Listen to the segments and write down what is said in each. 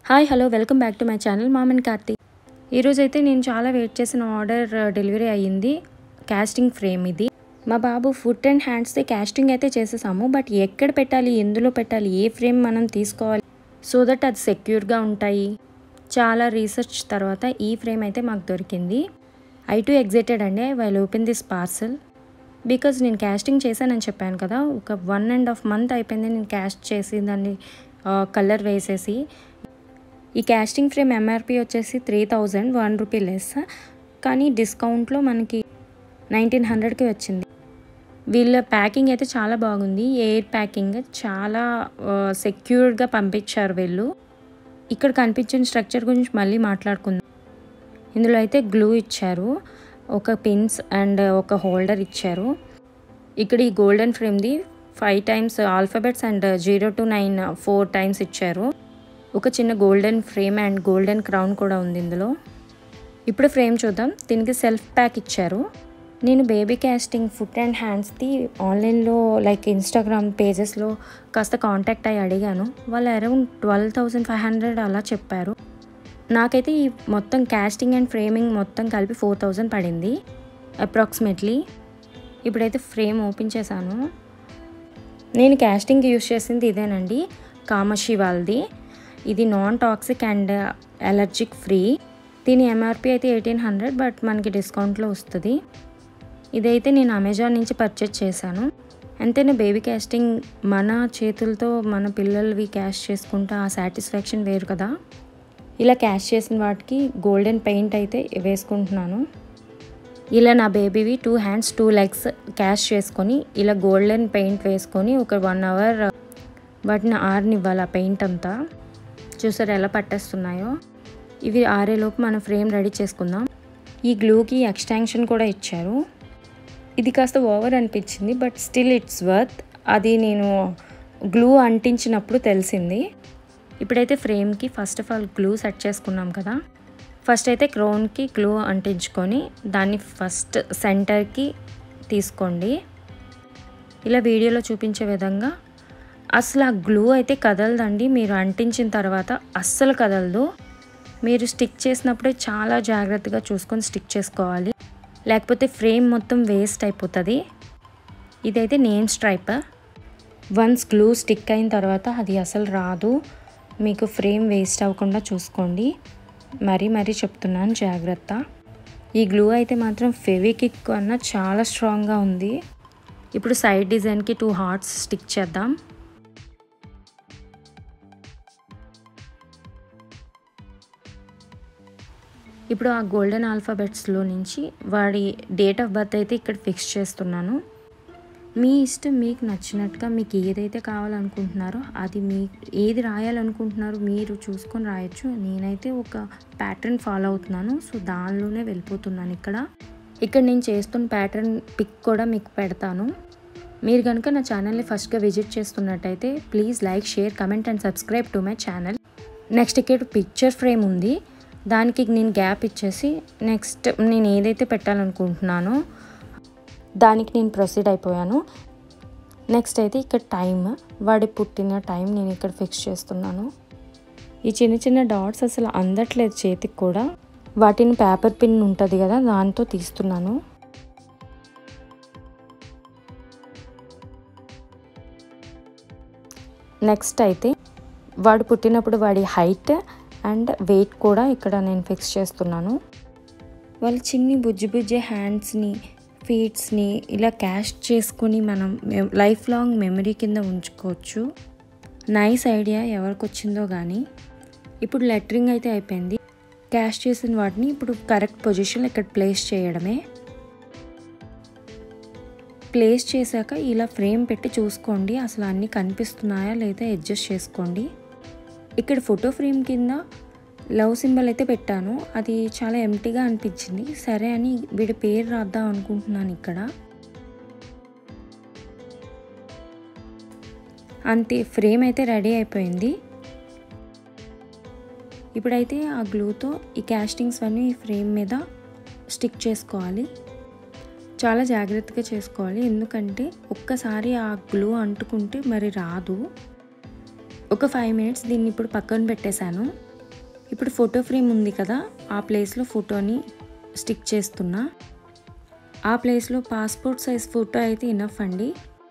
hi hello welcome back to my channel మామన్ కార్తీ ఈరోజు అయితే నేను చాలా వెయిట్ చేసిన ఆర్డర్ డెలివరీ అయ్యింది క్యాస్టింగ్ ఫ్రేమ్ ఇది మా బాబు ఫుట్ అండ్ హ్యాండ్స్ది క్యాస్టింగ్ అయితే చేసేసాము బట్ ఎక్కడ పెట్టాలి ఎందులో పెట్టాలి ఏ ఫ్రేమ్ మనం తీసుకోవాలి సో దట్ అది సెక్యూర్గా ఉంటాయి చాలా రీసెర్చ్ తర్వాత ఈ ఫ్రేమ్ అయితే మాకు దొరికింది ఐ టు ఎగ్జైటెడ్ అండి while open this parcel because నేను క్యాస్టింగ్ చేశానని చెప్పాను కదా ఒక వన్ అండ్ హాఫ్ మంత్ అయిపోయింది నేను క్యాస్ట్ చేసి దాన్ని కలర్ వేసేసి ఈ క్యాస్టింగ్ ఫ్రేమ్ ఎంఆర్పి వచ్చేసి three thousand one rupee less కానీ డిస్కౌంట్లో మనకి నైన్టీన్ హండ్రెడ్కి వచ్చింది వీళ్ళ ప్యాకింగ్ అయితే చాలా బాగుంది ఎయిర్ ప్యాకింగ్ చాలా సెక్యూర్డ్గా పంపించారు వీళ్ళు ఇక్కడ కనిపించిన స్ట్రక్చర్ గురించి మళ్ళీ మాట్లాడుకుందాం ఇందులో అయితే గ్లూ ఇచ్చారు ఒక పిన్స్ అండ్ ఒక హోల్డర్ ఇచ్చారు ఇక్కడ ఈ గోల్డెన్ ఫ్రేమ్ది five times alphabets and zero two nine four times ఇచ్చారు ఒక చిన్న golden frame and golden crown కూడా ఉంది ఇందులో ఇప్పుడు ఫ్రేమ్ చూద్దాం దీనికి సెల్ఫ్ ప్యాక్ ఇచ్చారు నేను బేబీ క్యాస్టింగ్ ఫుట్ అండ్ హ్యాండ్స్ది ఆన్లైన్లో లైక్ ఇన్స్టాగ్రామ్ పేజెస్లో కాస్త కాంటాక్ట్ అయ్యి అడిగాను వాళ్ళు around twelve thousand five hundred అలా చెప్పారు నాకైతే ఈ మొత్తం క్యాస్టింగ్ అండ్ ఫ్రేమింగ్ మొత్తం కలిపి ఫోర్ థౌజండ్ పడింది అప్రాక్సిమేట్లీ ఇప్పుడైతే ఫ్రేమ్ ఓపెన్ చేశాను నేను క్యాస్టింగ్కి యూస్ చేసింది ఇదేనండి కామషి వాళ్ళది ఇది non toxic and allergic free దీని ఎంఆర్పి అయితే ఎయిటీన్ హండ్రెడ్ బట్ మనకి డిస్కౌంట్లో వస్తుంది ఇదైతే నేను అమెజాన్ నుంచి పర్చేజ్ చేశాను అంతేనా బేబీ క్యాస్టింగ్ మన చేతులతో మన పిల్లలవి క్యాష్ చేసుకుంటే ఆ సాటిస్ఫాక్షన్ వేరు కదా ఇలా క్యాష్ చేసిన వాటికి గోల్డెన్ పెయింట్ అయితే వేసుకుంటున్నాను ఇలా నా బేబీవి two hands two legs cast చేసుకొని ఇలా గోల్డెన్ పెయింట్ వేసుకొని ఒక వన్ అవర్ వాటిని ఆరనివ్వాలి ఆ పెయింట్ అంతా చూసారు ఎలా పట్టేస్తున్నాయో ఇవి ఆరేలోపు మనం ఫ్రేమ్ రెడీ చేసుకుందాం ఈ గ్లూకి ఎక్స్టెన్షన్ కూడా ఇచ్చారు ఇది కాస్త ఓవర్ అనిపించింది బట్ స్టిల్ ఇట్స్ వర్త్ అది నేను గ్లూ అంటించినప్పుడు తెలిసింది ఇప్పుడైతే ఫ్రేమ్కి first of all glue set చేసుకున్నాం కదా ఫస్ట్ అయితే క్రోన్కి గ్లూ అంటించుకొని దాన్ని ఫస్ట్ సెంటర్కి తీసుకోండి ఇలా వీడియోలో చూపించే విధంగా అసలు ఆ గ్లూ అయితే కదలదండి మీరు అంటించిన తర్వాత అస్సలు కదలదు మీరు స్టిక్ చేసినప్పుడే చాలా జాగ్రత్తగా చూసుకొని స్టిక్ చేసుకోవాలి లేకపోతే ఫ్రేమ్ మొత్తం వేస్ట్ అయిపోతుంది ఇదైతే name stripe once glue stick అయిన తర్వాత అది అసలు రాదు మీకు ఫ్రేమ్ వేస్ట్ అవ్వకుండా చూసుకోండి మరీ మరీ చెప్తున్నాను జాగ్రత్త ఈ గ్లూ అయితే మాత్రం ఫెవికిక్ కన్నా చాలా స్ట్రాంగ్గా ఉంది ఇప్పుడు సైడ్ డిజైన్కి టూ హార్ట్స్ స్టిక్ చేద్దాం ఇప్పుడు ఆ గోల్డెన్ ఆల్ఫాబెట్స్లో నుంచి వాడి డేట్ ఆఫ్ బర్త్ అయితే ఇక్కడ ఫిక్స్ చేస్తున్నాను మీ ఇష్టం మీకు నచ్చినట్టుగా మీకు ఏదైతే కావాలనుకుంటున్నారో అది మీ ఏది రాయాలనుకుంటున్నారో మీరు చూసుకొని రాయొచ్చు నేనైతే ఒక ప్యాటర్న్ ఫాలో అవుతున్నాను సో దానిలోనే వెళ్ళిపోతున్నాను ఇక్కడ ఇక్కడ నేను చేస్తున్న ప్యాటర్న్ పిక్ కూడా మీకు పెడతాను మీరు కనుక నా ఛానల్ని ఫస్ట్గా విజిట్ చేస్తున్నట్టయితే please like share comment and subscribe to my channel next ఇక్కడ పిక్చర్ ఫ్రేమ్ ఉంది దానికి నేను గ్యాప్ ఇచ్చేసి నెక్స్ట్ నేను ఏదైతే పెట్టాలనుకుంటున్నానో దానికి నేను ప్రొసీడ్ అయిపోయాను నెక్స్ట్ అయితే ఇక్కడ టైం వాడి పుట్టిన టైం నేను ఇక్కడ ఫిక్స్ చేస్తున్నాను ఈ చిన్న చిన్న డాట్స్ అసలు అందట్లేదు చేతికి కూడా వాటిని పేపర్ పిన్ ఉంటుంది కదా దాంతో తీస్తున్నాను నెక్స్ట్ అయితే వాడు పుట్టినప్పుడు వాడి హైట్ అండ్ వెయిట్ కూడా ఇక్కడ నేను ఫిక్స్ చేస్తున్నాను వాళ్ళ చిన్ని బుజ్జి బుజ్జి హ్యాండ్స్ని ఫీట్స్ని ఇలా క్యాష్ చేసుకుని మనం లైఫ్ లాంగ్ మెమరీ కింద ఉంచుకోవచ్చు నైస్ ఐడియా ఎవరికి వచ్చిందో కానీ ఇప్పుడు లెటరింగ్ అయితే అయిపోయింది క్యాష్ చేసిన వాటిని ఇప్పుడు కరెక్ట్ పొజిషన్లో ఇక్కడ ప్లేస్ చేయడమే ప్లేస్ చేశాక ఇలా ఫ్రేమ్ పెట్టి చూసుకోండి అసలు అన్నీ కనిపిస్తున్నాయా లేదా అడ్జస్ట్ చేసుకోండి ఇక్కడ ఫోటో ఫ్రేమ్ కింద లవ్ సింబల్ అయితే పెట్టాను అది చాలా ఎంటీగా అనిపించింది సరే అని వీడి పేరు రాద్దాం అనుకుంటున్నాను ఇక్కడ అంతే ఫ్రేమ్ అయితే రెడీ అయిపోయింది ఇప్పుడైతే ఆ గ్లూతో ఈ క్యాస్టింగ్స్ అన్నీ ఈ ఫ్రేమ్ మీద స్టిక్ చేసుకోవాలి చాలా జాగ్రత్తగా చేసుకోవాలి ఎందుకంటే ఒక్కసారి ఆ గ్లూ అంటుకుంటే మరి రాదు ఒక ఫైవ్ మినిట్స్ దీన్ని ఇప్పుడు పక్కన పెట్టేశాను ఇప్పుడు ఫోటో ఫ్రేమ్ ఉంది కదా ఆ ప్లేస్లో ఫోటోని స్టిక్ చేస్తున్నా ఆ ప్లేస్లో పాస్పోర్ట్ సైజ్ ఫోటో అయితే ఇనఫ్ అండి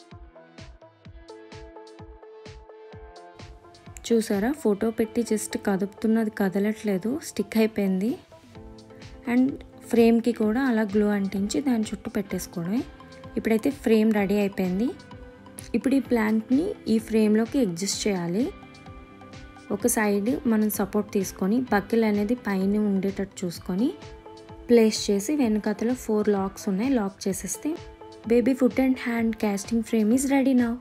చూసారా ఫోటో పెట్టి జస్ట్ కదుపుతున్నది కదలట్లేదు స్టిక్ అయిపోయింది అండ్ ఫ్రేమ్కి కూడా అలా గ్లూ అంటించి దాని చుట్టూ పెట్టేసుకోవడమే ఇప్పుడైతే ఫ్రేమ్ రెడీ అయిపోయింది ఇప్పుడు ఈ ప్లాంట్ని ఈ ఫ్రేమ్లోకి అడ్జస్ట్ చేయాలి ఒక సైడ్ మనం సపోర్ట్ తీసుకొని బకిల్ అనేది పైన ఉండేటట్టు చూసుకొని ప్లేస్ చేసి వెనకతలో ఫోర్ లాక్స్ ఉన్నాయి లాక్ చేసేస్తే baby foot and hand casting frame is ready now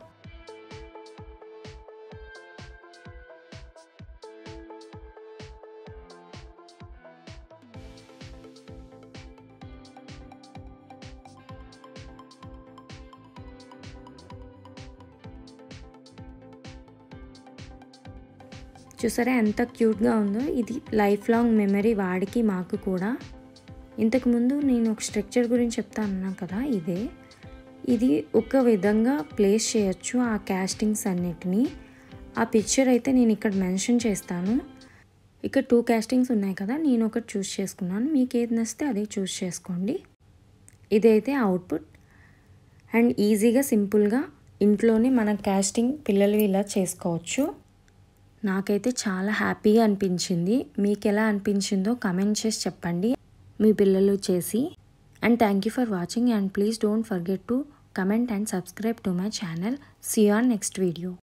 చూసారా ఎంత క్యూట్గా ఉందో ఇది లైఫ్ లాంగ్ మెమరీ వాడికి మాకు కూడా ఇంతకుముందు నేను ఒక స్ట్రక్చర్ గురించి చెప్తా అన్నాను కదా ఇదే ఇది ఒక విధంగా ప్లేస్ చేయొచ్చు ఆ క్యాస్టింగ్స్ అన్నిటినీ ఆ పిక్చర్ అయితే నేను ఇక్కడ మెన్షన్ చేస్తాను ఇక్కడ టూ క్యాస్టింగ్స్ ఉన్నాయి కదా నేను ఒకటి చూస్ చేసుకున్నాను మీకు ఏది నచ్చితే అదే చూస్ చేసుకోండి ఇదైతే అవుట్పుట్ అండ్ ఈజీగా సింపుల్గా ఇంట్లోనే మన క్యాస్టింగ్ పిల్లలు ఇలా చేసుకోవచ్చు నాకైతే చాలా హ్యాపీగా అనిపించింది మీకు ఎలా అనిపించిందో కమెంట్ చేసి చెప్పండి మీ పిల్లలు చేసి and thank you for watching and please don't forget to comment and subscribe to my channel see on next video